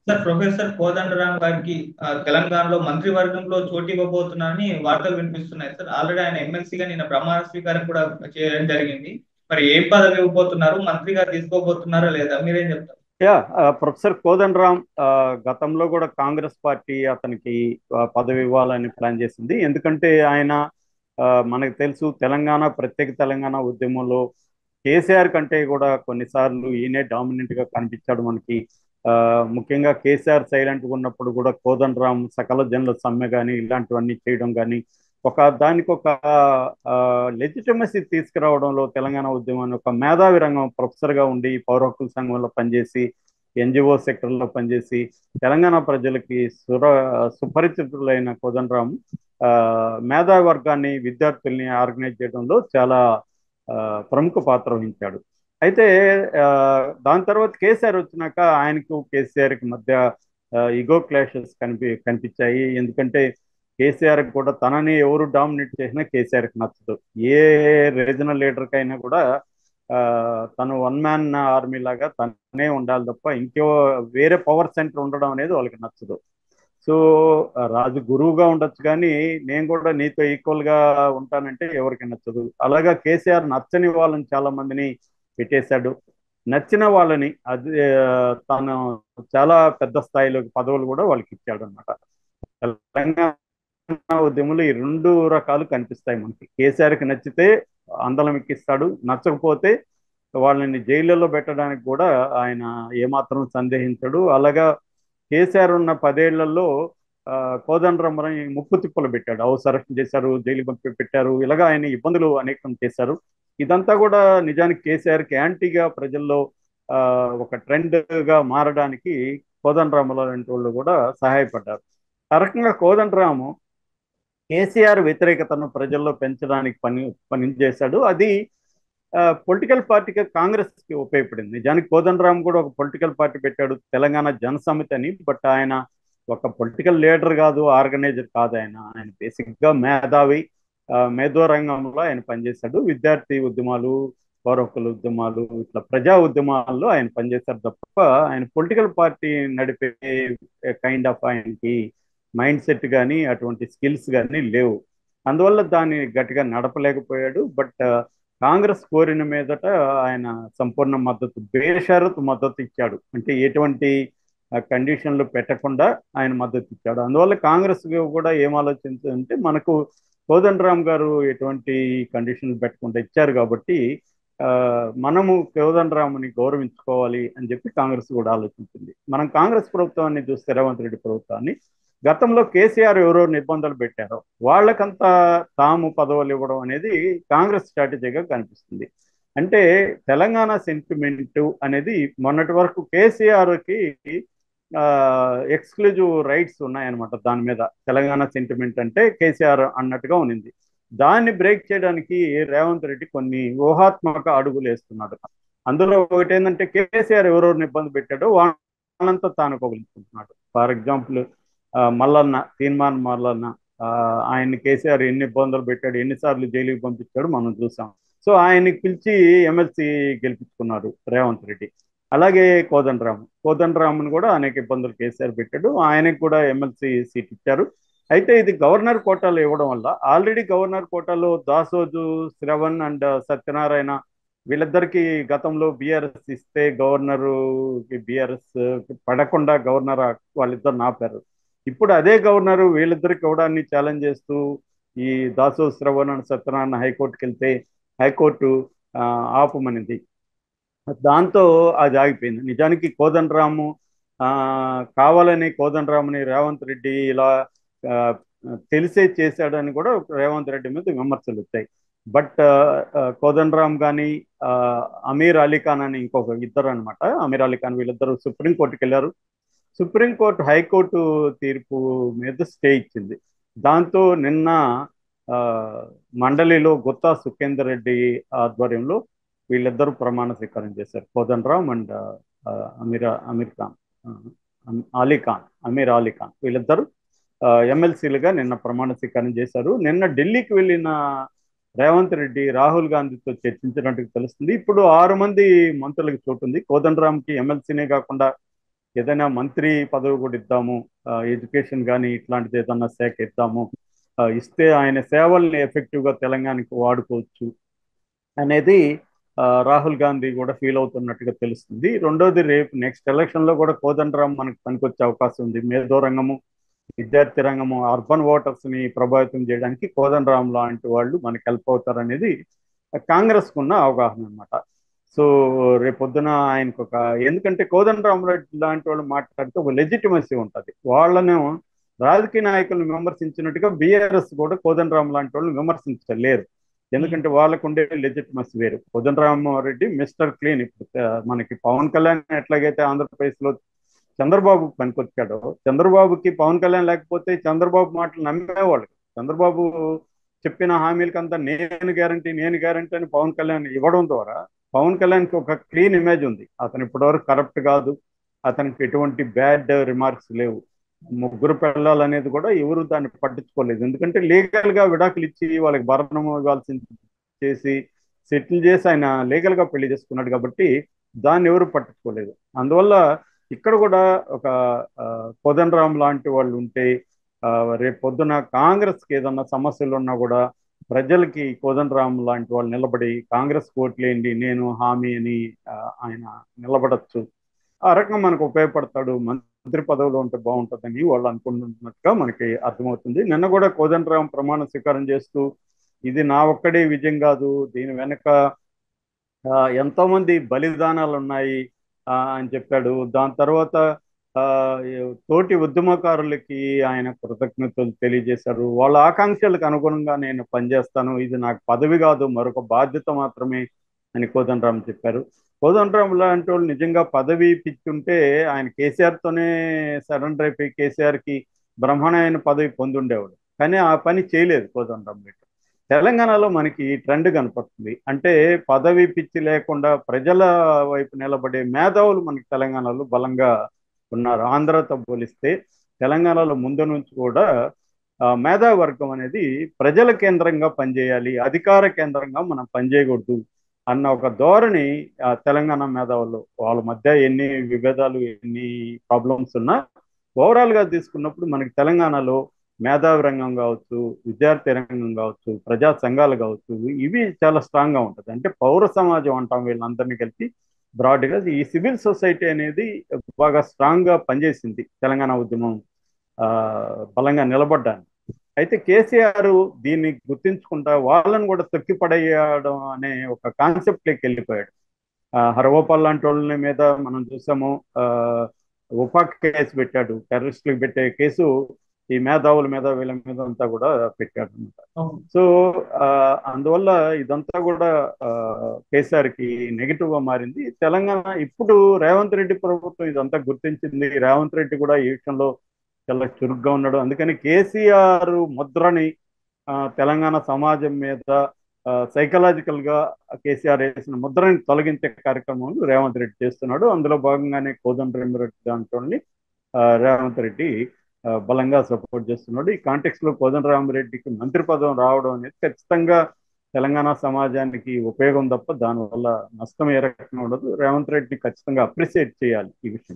Sir professor Kodandaram గారికి ఆ, తెలంగాణలో మంత్రివర్గంలో చోటు ఇవ్వబోతున్నారని వార్తలు వినిపిస్తున్నాయి సార్ ఆల్రెడీ ఆయన ఎమ్మెల్సీగా నిన్న ప్రమాణ స్వీకారం కూడా చేయడం జరిగింది మరి ఏం పదవి ఇవ్వబోతున్నారు మంత్రిగా తీసుకోబోతున్నారా లేదా మీరేం చెప్తారు యా ఆ, ప్రొఫెసర్ కోదండరామ్ ఆ, గతంలో కూడా కాంగ్రెస్ పార్టీ అతనికి ఆ, పదవి ఇవ్వాలని ప్లాన్ చేసింది ఎందుకంటే ఆయన ఆ, మనకు తెలుసు తెలంగాణ ప్రత్యేక తెలంగాణ ఉద్యమంలో కేసీఆర్ కంటే కూడా కొన్నిసార్లు ఈయనే డామినెంట్ గా కనిపించాడు మనకి ఆ, ముఖ్యంగా కేసీఆర్ సైలెంట్ గా ఉన్నప్పుడు కూడా కోదండరామ్ సకల జనుల సమ్మె కానీ ఇలాంటివన్నీ చేయడం కానీ ఒక దానికి ఒక లెజిటమసీ తీసుకురావడంలో తెలంగాణ ఉద్యమాన్ని ఒక మేధావి రంగం ప్రొఫెసర్ గా ఉండి పౌర హక్కుల సంఘంలో పనిచేసి ఎన్జిఓ సెక్టర్లో పనిచేసి తెలంగాణ ప్రజలకి సుర సుపరిచితులైన కోదండరామ్ ఆ, మేధావి వర్గాన్ని విద్యార్థుల్ని ఆర్గనైజ్ చేయడంలో చాలా ఆ, ప్రముఖ పాత్ర వహించాడు అయితే ఆ, దాని తర్వాత కేసీఆర్ వచ్చినాక ఆయనకు కేసీఆర్కి మధ్య ఇగో క్లాషెస్ కనిపి కనిపించాయి ఎందుకంటే కేసీఆర్ కూడా తనని ఎవరు డామినేట్ చేసినా కేసీఆర్కి నచ్చదు ఏ రీజనల్ లీడర్కైనా కూడా ఆ, తను వన్ మ్యాన్ ఆర్మీ లాగా తనే ఉండాలి తప్ప ఇంకో వేరే పవర్ సెంటర్ ఉండడం అనేది వాళ్ళకి నచ్చదు సో ఆ, రాజు గురువుగా ఉండొచ్చు కానీ నేను కూడా నీతో ఈక్వల్ గా ఉంటానంటే ఎవరికి నచ్చదు అలాగా కేసీఆర్ నచ్చని వాళ్ళని చాలా మందిని పెట్టేశాడు నచ్చిన వాళ్ళని అది ఆ, తను చాలా పెద్ద స్థాయిలో పదవులు కూడా వాళ్ళకి ఇచ్చాడు అనమాట తెలంగాణ ఉద్యమంలో ఈ రెండు రకాలు కనిపిస్తాయి మనకి కేసీఆర్కి నచ్చితే అందలం ఎక్కిస్తాడు నచ్చకపోతే వాళ్ళని జైళ్ళలో పెట్టడానికి కూడా ఆయన ఏమాత్రం సందేహించడు అలాగా కేసీఆర్ ఉన్న పదేళ్లలో ఆ, కోదండరామని ముప్పు తిప్పలు పెట్టాడు హౌస్ అరెస్ట్ చేశారు జైలు పంపి పెట్టారు ఇలాగా ఆయన ఇబ్బందులు అనేకం చేశారు ఇదంతా కూడా నిజానికి కేసీఆర్కి యాంటీగా ప్రజల్లో ఆ, ఒక ట్రెండ్ గా మారడానికి కోదండరాములు లాంటి వాళ్ళు కూడా సహాయపడ్డారు ఆ రకంగా కోదండరాము కేసీఆర్ వ్యతిరేకతను ప్రజల్లో పెంచడానికి పని పని చేశాడు అది పొలిటికల్ పార్టీగా కాంగ్రెస్ కి ఉపయోగపడింది నిజానికి కోదండరామ్ కూడా ఒక పొలిటికల్ పార్టీ పెట్టాడు తెలంగాణ జనసమితి అని బట్ ఆయన ఒక పొలిటికల్ లీడర్ కాదు ఆర్గనైజర్ కాదు ఆయన ఆయన బేసిక్ గా మేధావి ఆ, మేధో రంగంలో ఆయన పనిచేశాడు విద్యార్థి ఉద్యమాలు పౌర హక్కుల ఉద్యమాలు ఇట్లా ప్రజా ఉద్యమాల్లో ఆయన పనిచేశారు తప్ప ఆయన పొలిటికల్ పార్టీ నడిపే కైండ్ ఆఫ్ ఆయనకి మైండ్ సెట్ కానీ అటువంటి స్కిల్స్ కానీ లేవు అందువల్ల దాన్ని గట్టిగా నడపలేకపోయాడు బట్ కాంగ్రెస్ కోరిన మీదట ఆయన సంపూర్ణ మద్దతు బేషరతు మద్దతు ఇచ్చాడు అంటే ఎటువంటి ఆ, కండిషన్లు పెట్టకుండా ఆయన మద్దతు ఇచ్చాడు అందువల్ల కాంగ్రెస్ కూడా ఏం ఆలోచించిందంటే మనకు కోదండరామ్ గారు ఎటువంటి కండిషన్లు పెట్టకుండా ఇచ్చారు కాబట్టి ఆ, మనము కోదండరాముని గౌరవించుకోవాలి అని చెప్పి కాంగ్రెస్ కూడా ఆలోచించింది మనం కాంగ్రెస్ ప్రభుత్వాన్ని చూస్తే రేవంత్ రెడ్డి ప్రభుత్వాన్ని గతంలో కేసీఆర్ ఎవరెవరు ఇబ్బందులు పెట్టారో వాళ్ళకంతా తాము పదవులు ఇవ్వడం అనేది కాంగ్రెస్ స్ట్రాటజీగా కనిపిస్తుంది అంటే తెలంగాణ సెంటిమెంట్ అనేది మొన్నటి వరకు కేసీఆర్కి ఎక్స్క్లూజివ్ రైట్స్ ఉన్నాయన్నమాట దాని మీద తెలంగాణ సెంటిమెంట్ అంటే కేసీఆర్ అన్నట్టుగా ఉన్నింది దాన్ని బ్రేక్ చేయడానికి రేవంత్ రెడ్డి కొన్ని ఊహాత్మక అడుగులు వేస్తున్నాడు అందులో ఒకటి ఏంటంటే కేసీఆర్ ఎవరెవరిని ఇబ్బంది పెట్టాడో వాళ్ళంతా తాను కబులించుకుంటున్నాడు ఫర్ ఎగ్జాంపుల్ మల్లన్న తీర్మాన్ మల్లన్న ఆ, ఆయన్ని కేసీఆర్ ఎన్ని ఇబ్బందులు పెట్టాడు ఎన్నిసార్లు జైలుకి పంపించాడు మనం చూసాం సో ఆయన్ని పిలిచి ఎమ్మెల్సీ గెలిపించుకున్నారు రేవంత్ రెడ్డి అలాగే కోదండరాము కోదండరాముని కూడా అనేక ఇబ్బందులు కేసీఆర్ పెట్టాడు ఆయనకు కూడా ఎమ్మెల్సీ సీట్ ఇచ్చారు అయితే ఇది గవర్నర్ కోటాలో ఇవ్వడం వల్ల ఆల్రెడీ గవర్నర్ కోటాలో దాసోజు శ్రవణ్ అండ్ సత్యనారాయణ వీళ్ళిద్దరికి గతంలో బీఆర్ఎస్ ఇస్తే గవర్నర్ బీఆర్ఎస్ పడకుండా గవర్నర్ వాళ్ళిద్దరు నాపారు ఇప్పుడు అదే గవర్నర్ వీళ్ళిద్దరికి ఇవ్వడాన్ని ఛాలెంజ్ చేస్తూ ఈ దాసో శ్రవణ్ అండ్ సత్యనారాయణ హైకోర్టుకి వెళ్తే హైకోర్టు ఆ, ఆపమనింది దాంతో అది ఆగిపోయింది నిజానికి కోదండరాము ఆ, కావాలని కోదండరాముని రేవంత్ రెడ్డి ఇలా ఆ, తెలిసే చేశాడని కూడా రేవంత్ రెడ్డి మీద విమర్శలు వచ్చాయి బట్ కోదండరామ్ కానీ అమీర్ అలీ ఖాన్ అని ఇంకొక ఇద్దరు అనమాట అమీర్ అలీ ఖాన్ వీళ్ళిద్దరు సుప్రీంకోర్టుకి వెళ్ళారు సుప్రీంకోర్టు హైకోర్టు తీర్పు మీద స్టే ఇచ్చింది దాంతో నిన్న ఆ, మండలిలో గుత్తా సుఖేందర్ రెడ్డి ఆధ్వర్యంలో వీళ్ళిద్దరూ ప్రమాణ స్వీకారం చేశారు కోదండరామ్ అండ్ ఆ, అమీర్ అమీర్ ఖాన్ ఆ, అలీ ఖాన్ అమీర్ అలీ ఖాన్ వీళ్ళిద్దరూ ఎమ్మెల్సీలుగా నిన్న ప్రమాణ స్వీకారం చేశారు నిన్న ఢిల్లీకి వెళ్ళిన రేవంత్ రెడ్డి రాహుల్ గాంధీతో చర్చించినట్టు తెలుస్తుంది ఇప్పుడు ఆరు మంది మంత్రులకు చోటు ఉంది కోదండరామ్కి ఎమ్మెల్సీనే కాకుండా ఏదైనా మంత్రి పదవి కూడా ఇద్దాము ఎడ్యుకేషన్ కానీ ఇట్లాంటిది ఏదన్నా శాఖ ఇద్దాము ఆ, ఇస్తే ఆయన సేవల్ని ఎఫెక్టివ్గా తెలంగాణకి వాడుకోవచ్చు అనేది ఆ, రాహుల్ గాంధీ కూడా ఫీల్ అవుతున్నట్టుగా తెలుస్తుంది రెండోది రేపు నెక్స్ట్ ఎలక్షన్లో కూడా కోదండరాం మనకు పనికొచ్చే అవకాశం ఉంది మేధో రంగము విద్యార్థి రంగము అర్బన్ ఓటర్స్ని ప్రభావితం చేయడానికి కోదండరాం లాంటి వాళ్ళు మనకి హెల్ప్ అవుతారనేది కాంగ్రెస్కు ఉన్న అవగాహన అనమాట సో రేపొద్దున ఆయనకు ఒక ఎందుకంటే కోదండరాం రెడ్డి లాంటి వాళ్ళు మాట్లాడితే ఒక లెజిటిమసీ ఉంటుంది వాళ్ళను రాజకీయ నాయకులను విమర్శించినట్టుగా బీఆర్ఎస్ కూడా కోదండరాం లాంటి వాళ్ళు విమర్శించలేరు ఎందుకంటే వాళ్ళకు ఉండే లెజిటిమసీ వేరు కోదండరామారెడ్డి మిస్టర్ క్లీన్ ఇప్పుడు ఆ, మనకి పవన్ కళ్యాణ్ ఎట్లాగైతే ఆంధ్రప్రదేశ్లో చంద్రబాబు పనికొచ్చాడో చంద్రబాబుకి పవన్ కళ్యాణ్ లేకపోతే చంద్రబాబు మాటలు నమ్మేవాళ్ళు చంద్రబాబు చెప్పిన హామీలకంతా నేను గ్యారంటీ నేను గ్యారంటీ అని పవన్ కళ్యాణ్ ఇవ్వడం ద్వారా పవన్ కళ్యాణ్కి ఒక క్లీన్ ఇమేజ్ ఉంది అతను ఇప్పటివరకు కరప్ట్ కాదు అతనికి ఎటువంటి బ్యాడ్ రిమార్క్స్ లేవు ముగ్గురు పెళ్ళాలనేది కూడా ఎవరు దాన్ని పట్టించుకోలేదు ఎందుకంటే లీగల్ గా విడాకులు ఇచ్చి వాళ్ళకి భరణం ఇవ్వాల్సింది చేసి సెటిల్ చేసి ఆయన లీగల్ గా పెళ్లి చేసుకున్నాడు కాబట్టి దాన్ని ఎవరు పట్టించుకోలేదు అందువల్ల ఇక్కడ కూడా ఒక ఆ, కోదండరాం లాంటి వాళ్ళు ఉంటే ఆ, రేపు పొద్దున కాంగ్రెస్కి ఏదన్నా సమస్యలు ఉన్నా కూడా ప్రజలకి కోదండరాం లాంటి వాళ్ళు నిలబడి కాంగ్రెస్ ఓట్లేండి నేను హామీ అని ఆ, ఆయన నిలబడచ్చు ఆ రకంగా మనకు ఉపయోగపడతాడు మంత్రి పదవిలో ఉంటే బాగుంటుందని వాళ్ళు అనుకుంటున్నట్టుగా మనకి అర్థమవుతుంది నిన్న కూడా కోదండరాం ప్రమాణ స్వీకారం చేస్తూ ఇది నా ఒక్కడే విజయం కాదు దీని వెనక ఆ, ఎంతో మంది బలిదానాలు ఉన్నాయి ఆ, అని చెప్పాడు దాని తర్వాత ఆ, తోటి ఉద్యమకారులకి ఆయన కృతజ్ఞతలు తెలియజేశారు వాళ్ళ ఆకాంక్షలకు అనుగుణంగా నేను పనిచేస్తాను ఇది నాకు పదవి కాదు మరొక బాధ్యత మాత్రమే అని కోదండరాం చెప్పారు కోదండరాం లాంటి వాళ్ళు నిజంగా పదవి పిచ్చుంటే ఆయన కేసీఆర్తోనే సరెండర్ అయిపోయి కేసీఆర్కి బ్రహ్మాండమైన పదవి పొందుండేవాడు కానీ ఆ పని చేయలేదు కోదండరాం రెడ్డి తెలంగాణలో మనకి ట్రెండ్ కనపడుతుంది అంటే పదవి పిచ్చి లేకుండా ప్రజల వైపు నిలబడే మేధావులు మనకి తెలంగాణలో బలంగా ఉన్నారు ఆంధ్రతో పోలిస్తే తెలంగాణలో ముందు నుంచి కూడా ఆ, మేధావి వర్గం అనేది ప్రజల కేంద్రంగా పనిచేయాలి అధికార కేంద్రంగా మనం పనిచేయకూడదు అన్న ఒక ధోరణి ఆ, తెలంగాణ మేధావులు వాళ్ళ మధ్య ఎన్ని విభేదాలు ఎన్ని ప్రాబ్లమ్స్ ఉన్నా ఓవరాల్ గా తీసుకున్నప్పుడు మనకి తెలంగాణలో మేధావి రంగం కావచ్చు విద్యార్థి రంగం కావచ్చు ప్రజా సంఘాలు కావచ్చు ఇవి చాలా స్ట్రాంగ్ గా ఉంటుంది అంటే పౌర సమాజం అంటాం వీళ్ళందరినీ కలిపి బ్రాడ్ గా ఈ సివిల్ సొసైటీ అనేది బాగా స్ట్రాంగ్ గా పనిచేసింది తెలంగాణ ఉద్యమం ఆ, బలంగా నిలబడ్డాను అయితే కేసీఆర్ దీన్ని గుర్తించుకుంటా వాళ్ళని కూడా తొక్కి పడేయడం అనే ఒక కాన్సెప్ట్ లోకి వెళ్ళిపోయాడు ఆ, హరగోపాల్ లాంటి వాళ్ళ మీద మనం చూసాము ఆ, ఉపా కేసు పెట్టాడు టెర్రరిస్టులకు పెట్టే కేసు ఈ మేధావుల మీద వీళ్ళ మీద అంతా కూడా పెట్టాడు అనమాట అవును. సో ఆ, అందువల్ల ఇదంతా కూడా ఆ, కేసీఆర్ కి నెగిటివ్ గా మారింది తెలంగాణ ఇప్పుడు రేవంత్ రెడ్డి ప్రభుత్వం ఇదంతా గుర్తించింది రేవంత్ రెడ్డి కూడా ఈ విషయంలో చాలా చురుగ్గా ఉన్నాడు అందుకని కేసీఆర్ ముద్రని ఆ, తెలంగాణ సమాజం మీద సైకలాజికల్ గా కేసీఆర్ వేసిన ముద్రని తొలగించే కార్యక్రమం రేవంత్ రెడ్డి చేస్తున్నాడు అందులో భాగంగానే కోదండరామిరెడ్డి దాంట్లో రేవంత్ రెడ్డి ఆ, బలంగా సపోర్ట్ చేస్తున్నాడు ఈ కాంటెక్స్ లో కోదండరామిరెడ్డికి మంత్రి పదం రావడం అనేది ఖచ్చితంగా తెలంగాణ సమాజానికి ఉపయోగం తప్ప దానివల్ల నష్టం ఏ రకంగా ఉండదు రేవంత్ రెడ్డి ఖచ్చితంగా అప్రిషియేట్ చేయాలి ఈ విషయం